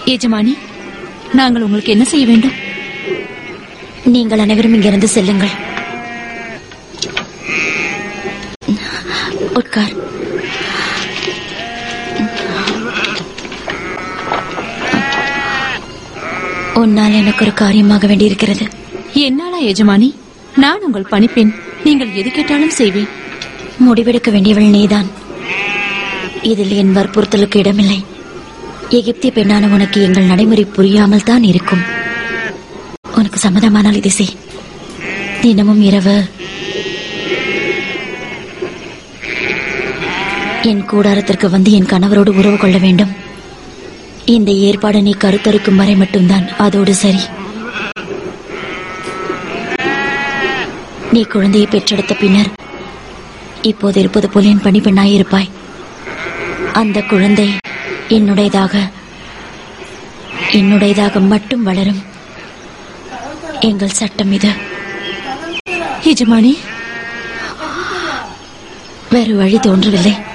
எஜமானி நாங்கள் உங்களுக்கு என்ன செய்ய வேண்டும் நீங்கள் அனைவரும் இங்கிருந்து செல்லுங்கள் உட்கார் உன்னால் எனக்கு ஒரு காரியமாக வேண்டியிருக்கிறது என்னாலா எஜமானி நான் உங்கள் பணிப்பெண் நீங்கள் எது கேட்டாலும் செய்வேன் முடிவெடுக்க வேண்டியவள் நீதான் இதில் என் வற்புறுத்தலுக்கு இடமில்லை எகிப்திய பெண்ணான உனக்கு எங்கள் நடைமுறை புரியாமல் தான் இருக்கும் உனக்கு சம்மதமானால் இதை செய் தினமும் இரவு என் கூடாரத்திற்கு வந்து என் கணவரோடு உறவு கொள்ள வேண்டும் இந்த ஏற்பாடு நீ கருத்தரிக்கும் வரை மட்டும்தான் அதோடு சரி நீ குழந்தையை பெற்றெடுத்த பின்னர் இப்போது இருப்பது போல என் பணிப்பெண்ணாய் இருப்பாய் அந்த குழந்தை என்னுடையதாக என்னுடையதாக மட்டும் வளரும் எங்கள் சட்டம் இது எஜமானி வேறு வழி தோன்றவில்லை